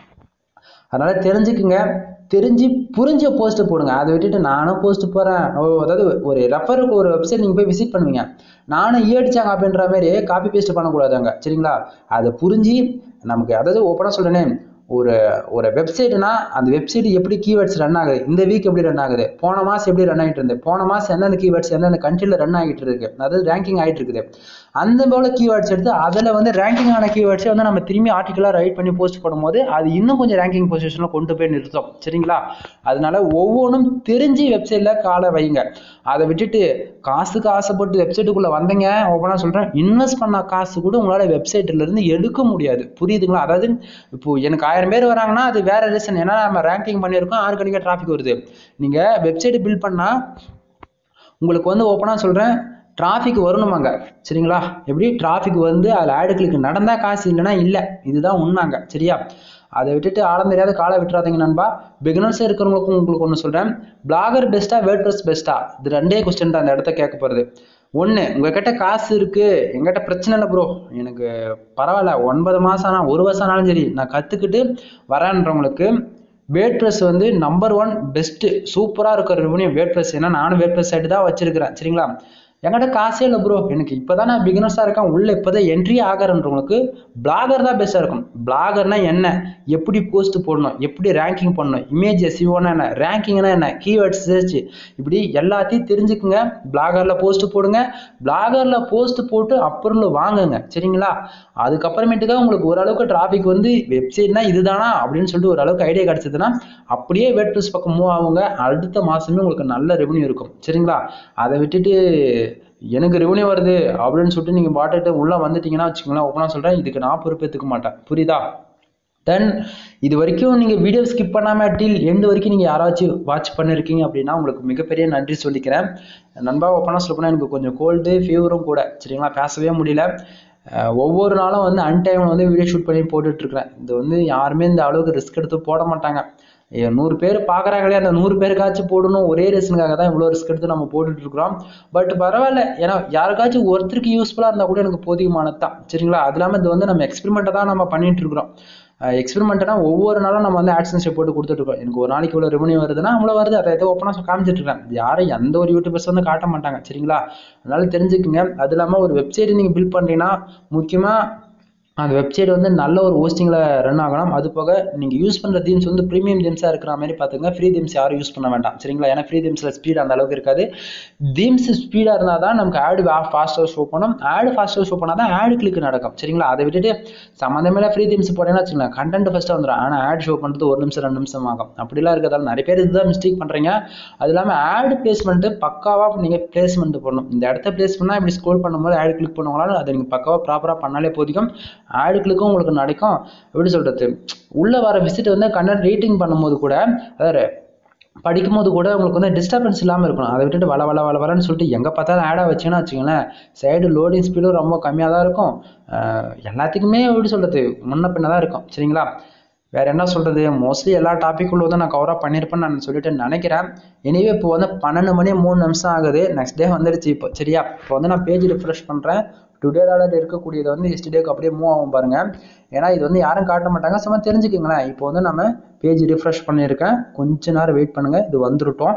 அதனால தெரிஞ்சுக்குங்க தெரிஞ்சு புரிஞ்ச போஸ்ட் போடுங்க அதை விட்டுட்டு நானும் போஸ்ட் போறேன் ஓ அதாவது ஒரு ரெஃபருக்கு ஒரு வெப்சைட் நீங்க போய் விசிட் பண்ணுவீங்க நானும் ஏடிச்சாங்க அப்படின்ற மாதிரி காப்பி பேஸ்ட் பண்ணக்கூடாதுங்க சரிங்களா அதை புரிஞ்சு நமக்கு அதாவது ஓப்பனாக சொல்றேனே ஒரு ஒரு வெப்சைட்னா அந்த வெப்சைட் எப்படி கீவேர்ட்ஸ் ரன் ஆகுது இந்த வீக் எப்படி ரன் ஆகுது போன மாதம் எப்படி ரன் ஆகிட்டு இருந்து போன மாதம் எந்தெந்த கீவேர்ட்ஸ் எந்தெந்த கண்ட்ரியில் ரன் ஆகிட்டு இருக்கு அதாவது ரேங்கிங் ஆகிட்டு இருக்குது அந்த போல கீவேர்ட்ஸ் எடுத்து அதில் வந்து ரேங்கிங் ஆன கீவேர்ட்ஸை வந்து நம்ம திரும்பி ஆர்டிக்கலாக ரைட் பண்ணி போஸ்ட் பண்ணும்போது அது இன்னும் கொஞ்சம் ரேங்கிங் பொசிஷனில் கொண்டு போய் நிறுத்தும் சரிங்களா அதனால ஒவ்வொன்றும் தெரிஞ்சு வெப்சைட்டில் காலை வைங்க அதை விட்டுட்டு காசுக்கு ஆசைப்பட்டு வெப்சைட்டுக்குள்ளே வந்தீங்க ஓப்பனாக சொல்கிறேன் இன்வெஸ்ட் பண்ண காசு கூட உங்களால் வெப்சைட்ல இருந்து எடுக்க முடியாது புரியுதுங்களா அதாவது இப்போ எனக்கு ஆயிரம் பேர் வராங்கன்னா அது வேற ரீசன் ஏன்னா நம்ம ரேங்கிங் பண்ணியிருக்கோம் ஆர்கானிக்காக டிராஃபிக் வருது நீங்கள் வெப்சைட் பில்ட் பண்ணால் உங்களுக்கு வந்து ஓப்பனாக சொல்கிறேன் டிராஃபிக் வரணுமாங்க சரிங்களா எப்படி டிராஃபிக் வந்து அதில் ஆடு கிளிக் நடந்தால் காசு இல்லைன்னா இல்லை இதுதான் உண்மைங்க சரியா அதை விட்டுட்டு ஆழம் தெரியாத காலை விட்டுறாதீங்க நண்பா பிகினர்ஸாக இருக்கிறவங்களுக்கும் உங்களுக்கு ஒன்று சொல்கிறேன் பிளாகர் பெஸ்ட்டா வேர்ட்ரஸ் பெஸ்ட்டா இது ரெண்டே கொஸ்டின் தான் அந்த இடத்த கேட்க போகிறது ஒன்று உங்ககிட்ட காசு இருக்குது எங்கிட்ட பிரச்சனை இல்லை ப்ரோ எனக்கு பரவாயில்ல ஒன்பது மாதம் ஆனால் ஒரு வருஷம் ஆனாலும் சரி நான் கற்றுக்கிட்டு வரேன்றவங்களுக்கு வேட் ப்ரெஸ் வந்து நம்பர் ஒன் பெஸ்ட்டு சூப்பராக இருக்கிற ரெவன்யூ வேட் ப்ரெஸ் ஏன்னா நானும் வேட் ப்ரெஸ் சைட்டு தான் வச்சிருக்கிறேன் சரிங்களா என்கிட்ட காசே இல்லை ப்ரோ எனக்கு இப்போ தான் நான் பிகினர்ஸாக இருக்கேன் உள்ளே இப்போ தான் என்ட்ரி ஆகிறன்றவங்களுக்கு பிளாகர் தான் பெஸ்ட்டாக இருக்கும் பிளாகர்னா என்ன எப்படி போஸ்ட் போடணும் எப்படி ரேங்கிங் பண்ணணும் இமேஜ் எஸ்இஓனா என்ன ரேங்கிங்னா என்ன கீவேர்ட்ஸ் சர்ச் இப்படி எல்லாத்தையும் தெரிஞ்சுக்குங்க பிளாகரில் போஸ்ட் போடுங்க பிளாகரில் போஸ்ட் போட்டு அப்புறம் வாங்குங்க சரிங்களா அதுக்கப்புறமேட்டுக்கா உங்களுக்கு ஓரளவுக்கு டிராஃபிக் வந்து வெப்சைட்னா இதுதானா அப்படின்னு சொல்லிட்டு ஓரளவுக்கு ஐடியா கிடச்சதுன்னா அப்படியே வேட்ரஸ் பக்கம் மூவ் ஆகுங்க அடுத்த மாதமே உங்களுக்கு நல்ல ரெவன்யூ இருக்கும் சரிங்களா அதை விட்டுட்டு எனக்கு ரெவன்யூ வருது அப்படின்னு சொல்லிட்டு நீங்கள் பாட்டுட்டு உள்ளே வந்துட்டீங்கன்னா வச்சுக்கோங்களேன் ஓப்பனாக சொல்கிறேன் இதுக்கு நான் பொறுப்பேற்றுக்க மாட்டேன் புரியுதா தென் இது வரைக்கும் நீங்கள் வீடியோ ஸ்கிப் பண்ணாமல் டில் எண்டு வரைக்கும் நீங்கள் யாராச்சும் வாட்ச் பண்ணியிருக்கீங்க அப்படின்னா உங்களுக்கு மிகப்பெரிய நன்றி சொல்லிக்கிறேன் நண்பா ஓப்பனாக சொல்ல போனால் எனக்கு கொஞ்சம் கோல்டு ஃபீவரும் கூட சரிங்களா பேசவே முடியல ஒவ்வொரு நாளும் வந்து அன்டைமில் வந்து வீடியோ ஷூட் பண்ணி போட்டுட்ருக்கிறேன் இது வந்து யாருமே இந்த அளவுக்கு ரிஸ்க் எடுத்து போட மாட்டாங்க நூறு பேர் பார்க்குறாங்களே அந்த நூறு பேருக்காச்சும் போடணும் ஒரே ரீசனுக்காக தான் இவ்வளோ ரிஸ்க் எடுத்து நம்ம போட்டுட்டு இருக்கிறோம் பட் பரவாயில்ல ஏன்னா யாருக்காச்சும் ஒருத்தருக்கு யூஸ்ஃபுல்லாக இருந்தால் கூட எனக்கு போதியமானது தான் சரிங்களா அது இல்லாமல் இது வந்து நம்ம எக்ஸ்பெரிமெண்ட்டை தான் நம்ம பண்ணிட்டு இருக்கிறோம் எக்ஸ்பெரிமெண்ட்னா ஒவ்வொரு நாளும் நம்ம வந்து ஆட்சன்ஸ் போட்டு கொடுத்துட்ருக்கோம் எனக்கு ஒரு நாளைக்கு இவ்வளோ ரெவன்யூ வருதுன்னா அவ்வளோ வருது அதை ஏதோ ஓப்பனாக காமிச்சிட்டு இருக்கேன் யாரும் எந்த ஒரு யூடியூபர்ஸ் வந்து காட்ட மாட்டாங்க சரிங்களா அதனால தெரிஞ்சுக்குங்க அது இல்லாமல் ஒரு வெப்சைட் நீங்கள் பில்ட் பண்ணுறீங்கன்னா முக்கியமாக அந்த வெப்சைட் வந்து நல்ல ஒரு ஹோஸ்டிங்கில் ரன் ஆகணும் அது போக நீங்கள் யூஸ் பண்ணுற தீம்ஸ் வந்து ப்ரீமியம் தீம்ஸாக இருக்கிற மாதிரி பார்த்துங்க ஃப்ரீ தீம்ஸ் யாரும் யூஸ் பண்ண வேண்டாம் சரிங்களா ஏன்னா ஃப்ரீ தீம்ஸில் ஸ்பீட் அந்த அளவுக்கு இருக்காது தீம்ஸ் ஸ்பீடாக இருந்தால் தான் நமக்கு ஆடு ஃபாஸ்ட்டாக ஷோ பண்ணும் ஆடு ஃபாஸ்ட்டாக ஷோ பண்ணால் தான் ஆடு கிளிக் நடக்கும் சரிங்களா அதை விட்டுட்டு சம்மந்தமே ஃப்ரீ தீம்ஸ் போட்டேன்னா வச்சுக்கலாம் கண்டென்ட் ஃபஸ்ட்டாக வந்துடும் ஆனால் ஆட் ஷோ பண்ணுறது ஒரு நிமிஷம் ரெண்டு நிமிஷம் ஆகும் அப்படிலாம் இருக்கிறதால நிறைய பேர் இதுதான் மிஸ்டேக் பண்ணுறீங்க அது இல்லாமல் ஆடு பிளேஸ்மெண்ட்டு பக்காவாக நீங்கள் பிளேஸ்மெண்ட் பண்ணணும் இந்த இடத்த பிளேஸ் பண்ணால் இப்படி ஸ்கோல் பண்ணும்போது ஆடு கிளிக் பண்ணுவாங்களாலும் அதை நீங்கள் பக்காவாக ப்ராப்பராக பண்ணாலே போதிக்கும் ஆடு கிளிக்கும் உங்களுக்கு நடக்கும் எப்படி சொல்கிறது உள்ளே வர விசிட் வந்து கண்டென்ட் ரேட்டிங் பண்ணும்போது கூட அதாவது படிக்கும்போது கூட உங்களுக்கு வந்து டிஸ்டர்பன்ஸ் இல்லாமல் இருக்கணும் அதை விட்டுட்டு வள வள வள வளன்னு சொல்லிட்டு எங்கே பார்த்தாலும் ஆடாக வச்சிங்கன்னா வச்சுங்களேன் சைடு லோடிங் ஸ்பீடும் ரொம்ப கம்மியாக தான் இருக்கும் எல்லாத்துக்குமே எப்படி சொல்கிறது முன்ன பின்ன தான் இருக்கும் சரிங்களா வேற என்ன சொல்றது மோஸ்ட்லி எல்லா டாபிக் உள்ளதும் நான் கவராக பண்ணியிருப்பேன்னு நான் சொல்லிட்டு நினைக்கிறேன் எனிவே இப்போ வந்து பன்னெண்டு மணி மூணு நிமிஷம் ஆகுது நெக்ஸ்ட் டே வந்துடுச்சு இப்போ சரியா இப்போ வந்து நான் பேஜ் ரிஃப்ரெஷ் பண்ணுறேன் டுடே டாலர் இருக்கக்கூடியது வந்து எஸ்டிடேக்கு அப்படியே மூவ் ஆகும் பாருங்க ஏன்னா இது வந்து யாரும் காட்ட மாட்டாங்க சும்மா தெரிஞ்சுக்கங்களேன் இப்போ வந்து நம்ம பேஜ் ரிஃப்ரெஷ் பண்ணியிருக்கேன் கொஞ்ச நேரம் வெயிட் பண்ணுங்க இது வந்துருட்டோம்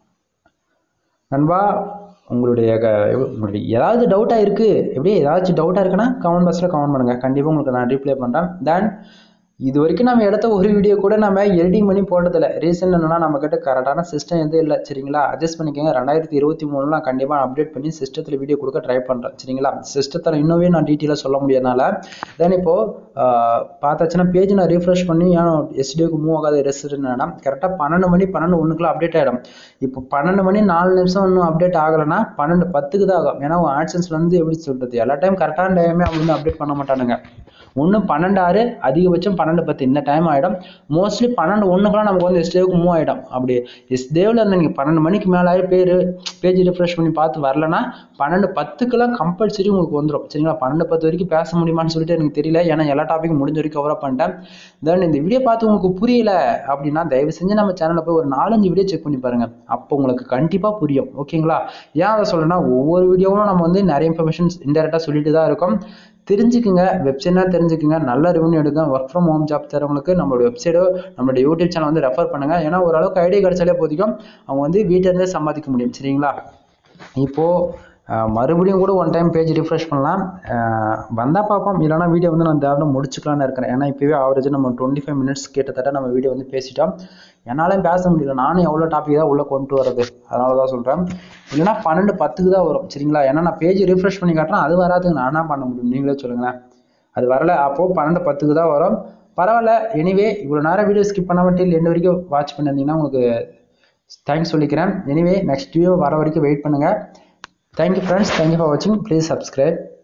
நண்பா உங்களுடைய உங்களுடைய ஏதாவது டவுட்டாக இருக்குது எப்படி ஏதாச்சும் டவுட்டாக இருக்குன்னா கமெண்ட் பாக்ஸில் கமெண்ட் பண்ணுங்கள் கண்டிப்பாக உங்களுக்கு நான் ரிப்ளை பண்ணுறேன் தென் இது வரைக்கும் நம்ம எடுத்த ஒரு வீடியோ கூட நம்ம எடிட்டிங் பண்ணி போட்டதில்ல ரீசன் என்னன்னா நம்ம கிட்ட கரெக்டான சிஸ்டம் எதுவும் இல்லை சரிங்களா அட்ஜஸ்ட் பண்ணிக்கோங்க ரெண்டாயிரத்தி இருபத்தி மூணுல நான் கண்டிப்பாக அப்டேட் பண்ணி சிஸ்டத்தில் வீடியோ கொடுக்க ட்ரை பண்ணுறேன் சரிங்களா சிஸ்டத்தில் இன்னுமே நான் டீட்டெயிலாக சொல்ல முடியாதனால தென் இப்போ பார்த்தாச்சுன்னா பேஜ் நான் ரீஃப்ரெஷ் பண்ணி ஏன் எஸ்டிஓக்கு மூவ் ஆகாத ரெஸ்ட் என்னன்னா கரெக்டாக பன்னெண்டு மணி பன்னெண்டு ஒன்றுக்குள்ள அப்டேட் ஆகிடும் இப்போ பன்னெண்டு மணி நாலு நிமிஷம் இன்னும் அப்டேட் ஆகலைன்னா பன்னெண்டு பத்துக்கு தான் ஆகும் ஏன்னா ஆட்சன்ஸ்ல இருந்து எப்படி சொல்றது எல்லா டைம் கரெக்டான டைமே அவங்க வந்து அப்டேட் பண்ண மாட்டானுங்க ஒன்று பன்னெண்டு ஆறு அதிகபட்சம் பன்னெண்டு பத்து இந்த டைம் ஆகிடும் மோஸ்ட்லி பன்னெண்டு ஒன்றுக்குலாம் நமக்கு வந்து எஸ்டேவுக்கு மூவ் ஆகிடும் அப்படி எஸ்டேவில் இருந்து நீங்கள் பன்னெண்டு மணிக்கு மேலே ஆகி பேர் பேஜ் ரிஃப்ரெஷ் பண்ணி பார்த்து வரலன்னா பன்னெண்டு பத்துக்கெல்லாம் கம்பல்சரி உங்களுக்கு வந்துடும் சரிங்களா பன்னெண்டு பத்து வரைக்கும் பேச முடியுமான்னு சொல்லிட்டு எனக்கு தெரியல ஏன்னா எல்லா டாப்பிக்கும் முடிஞ்ச வரைக்கும் கவர் பண்ணிட்டேன் தென் இந்த வீடியோ பார்த்து உங்களுக்கு புரியல அப்படின்னா தயவு செஞ்சு நம்ம சேனலில் போய் ஒரு நாலஞ்சு வீடியோ செக் பண்ணி பாருங்க அப்போ உங்களுக்கு கண்டிப்பாக புரியும் ஓகேங்களா ஏன் அதை சொல்றேன்னா ஒவ்வொரு வீடியோவும் நம்ம வந்து நிறைய இன்ஃபர்மேஷன்ஸ் இன்டெரக்டாக சொல்லிட்டு தான் இருக்கோம் தெரிஞ்சுக்குங்க வெப்சைட்னா தெரிஞ்சுக்குங்க நல்ல ரெவன்யூ எடுங்க ஒர்க் ஃப்ரம் ஹோம் ஜாப் தரவங்களுக்கு நம்மளோட வெப்சைட்டோ நம்மளோட யூடியூப் சேனல் வந்து ரெஃபர் பண்ணுங்க ஏன்னா ஓரளவுக்கு ஐடியா கிடைச்சாலே போதிக்கும் அவங்க வந்து வீட்டில இருந்தே சம்பாதிக்க முடியும் சரிங்களா இப்போ அஹ், மறுபடியும் கூட ஒன் டைம் பேஜ் ரிஃப்ரெஷ் பண்ணலாம் வந்தால் பார்ப்போம் இல்லைனா வீடியோ வந்து நான் தேவை முடிச்சுக்கலாம்னு இருக்கிறேன் ஏன்னா இப்போவே ஆவரேஜ் நம்ம டுவெண்ட்டி ஃபைவ் மினிட்ஸ் கிட்டத்தட்ட நம்ம வீடியோ வந்து பேசிட்டோம் என்னாலையும் பேச முடியல நானும் எவ்வளோ டாபிக் தான் உள்ளே கொண்டு வரது அதனால தான் சொல்கிறேன் இல்லைனா பன்னெண்டு பத்துக்கு தான் வரும் சரிங்களா ஏன்னா நான் பேஜ் ரிஃப்ரெஷ் பண்ணி காட்டுறேன் அது வராதுங்க நான் என்ன பண்ண முடியும் நீங்களே சொல்லுங்களேன் அது வரல அப்போது பன்னெண்டு பத்துக்கு தான் வரும் பரவாயில்ல எனிவே இவ்வளோ நேரம் வீடியோ ஸ்கிப் பண்ணாமல் டில் எண்டு வரைக்கும் வாட்ச் பண்ணியிருந்தீங்கன்னா உங்களுக்கு தேங்க்ஸ் சொல்லிக்கிறேன் எனிவே நெக்ஸ்ட் வீடியோ வர வரைக்கும் வெயிட் பண்ணுங்கள் தேங்க்யூ ஃப்ரெண்ட்ஸ் தேங்க்யூ ஃபார் வாட்சிங் ப்ளீஸ் சப்ஸ்கிரைப்